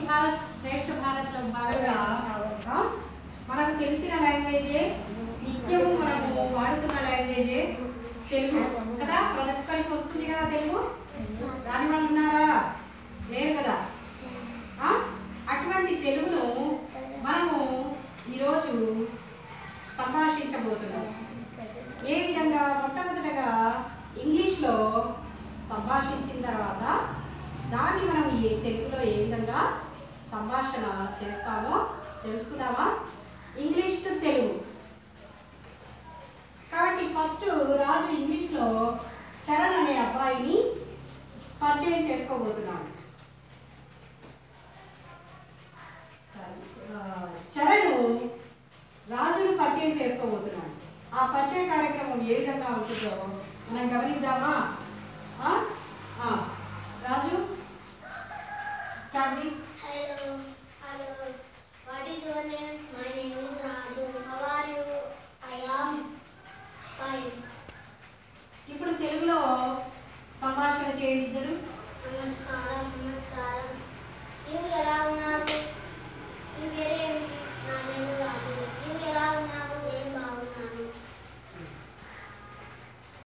భారత్ శ్రేష్ఠ భారత్లో భాగంగా ఆ, మనకు తెలిసిన లాంగ్వేజే నిత్యము మనము వాడుతున్న లాంగ్వేజే తెలుగు కదా ప్రతి ఒక్కరికి వస్తుంది కదా తెలుగు రాని వాళ్ళు ఉన్నారా లేరు కదా ఆ? అటువంటి తెలుగును మనము ఈరోజు సంభాషించబోతున్నాం ఏ విధంగా మొట్టమొదటగా ఇంగ్లీష్లో సంభాషించిన తర్వాత దాన్ని మనం ఏ తెలుగులో ఏ విధంగా సంభాషణ చేస్తామో తెలుసుకుందామా ఇంగ్లీష్ టు తెలుగు కాబట్టి ఫస్ట్ రాజు ఇంగ్లీష్లో చరణ్ అనే అబ్బాయిని పరిచయం చేసుకోబోతున్నాడు ఆ, చరణ్ రాజును పరిచయం చేసుకోబోతున్నాడు ఆ పరిచయ కార్యక్రమం ఏ విధంగా ఉంటుందో మనం గమనిద్దామా ఆ? ఆ, రాజు స్టార్ట్ చేయి Hello, hello. What is your name? My name is Raju. How are you? I am fine. ఇప్పుడు తెలుగులో సంభాషణ చేయండి ఇద్దరు